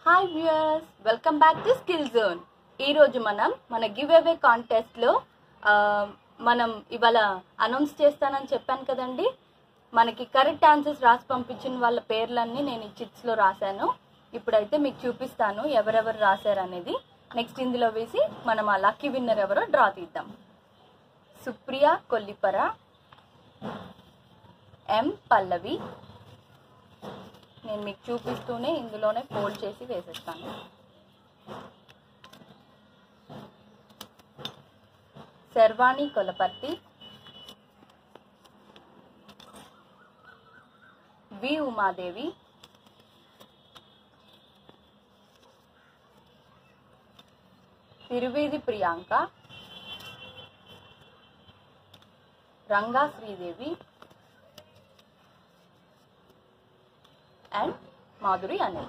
Hi viewers welcome back to skill zone ఈరోజు మనం మన గివ్ అవే కాంటెస్ట్లో మనం ఇవాళ అనౌన్స్ చేస్తానని చెప్పాను కదండి మనకి కరెక్ట్ ఆన్సర్స్ రాసి పంపించిన వాళ్ళ పేర్లన్నీ నేను ఈ చిట్స్లో రాశాను ఇప్పుడైతే మీకు చూపిస్తాను ఎవరెవరు రాశారు అనేది నెక్స్ట్ ఇందులో వేసి మనం ఆ లక్కీ విన్నర్ ఎవరో డ్రా తీద్దాం సుప్రియ కొల్లిపర ఎం పల్లవి నేను మీకు చూపిస్తూనే ఇందులోనే ఫోల్డ్ చేసి వేసేస్తాను శర్వాణి కొలపర్తి వి ఉమాదేవి తిరువేది ప్రియాంక రంగా శ్రీదేవి అండ్ మాధురి అనిల్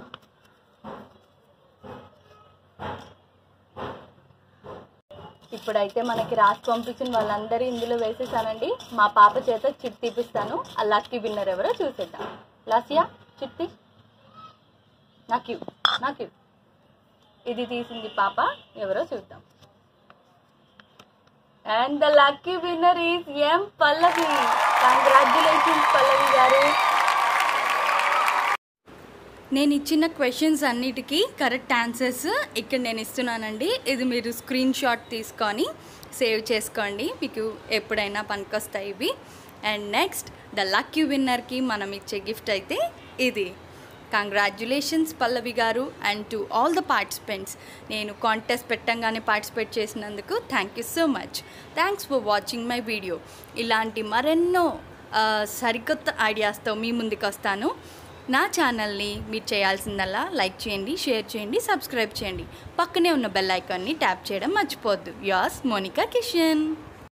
ఇప్పుడైతే మనకి రాసి పంపించిన వాళ్ళందరూ ఇందులో వేసేసానండి మా పాప చేత చిట్ తీపిస్తాను ఆ లక్కీ విన్నర్ ఎవరో చూసేద్దాం లాసియా చిట్టి నాకు ఇవ్వు, నాకు ఇవ్వు. ఇది తీసింది పాప ఎవరో చూద్దాం and the lucky winner is M Pallavi congratulations Pallavi garu నేను ఇచ్చిన క్వశ్చన్స్ అన్నిటికీ కరెక్ట్ ఆన్సర్స్ ఇక్కడ నేను ఇస్తున్నానండి ఇది మీరు స్క్రీన్ షాట్ తీసుకొని సేవ్ చేసుకోండి మీకు ఎప్పుడైనా పనికొస్తాయి ఇవి అండ్ నెక్స్ట్ ద లక్కీ విన్నర్కి మనం ఇచ్చే గిఫ్ట్ అయితే ఇది congratulations Pallavi garu and to all the participants నేను కాంటెస్ట్ పెట్టంగానే పార్టిసిపేట్ చేసినందుకు thank you so much thanks for watching my video ఇలాంటి మరెన్నో ఆ, సరికొత్త ఐడియాస్తో మీ ముందుకు వస్తాను నా ఛానల్ని మీరు చేయాల్సిందల్లా లైక్ చేయండి షేర్ చేయండి సబ్స్క్రైబ్ చేయండి పక్కనే ఉన్న బెల్ ఐకాన్ని ట్యాప్ చేయడం మర్చిపోవద్దు యాస్ మోనికా కిషన్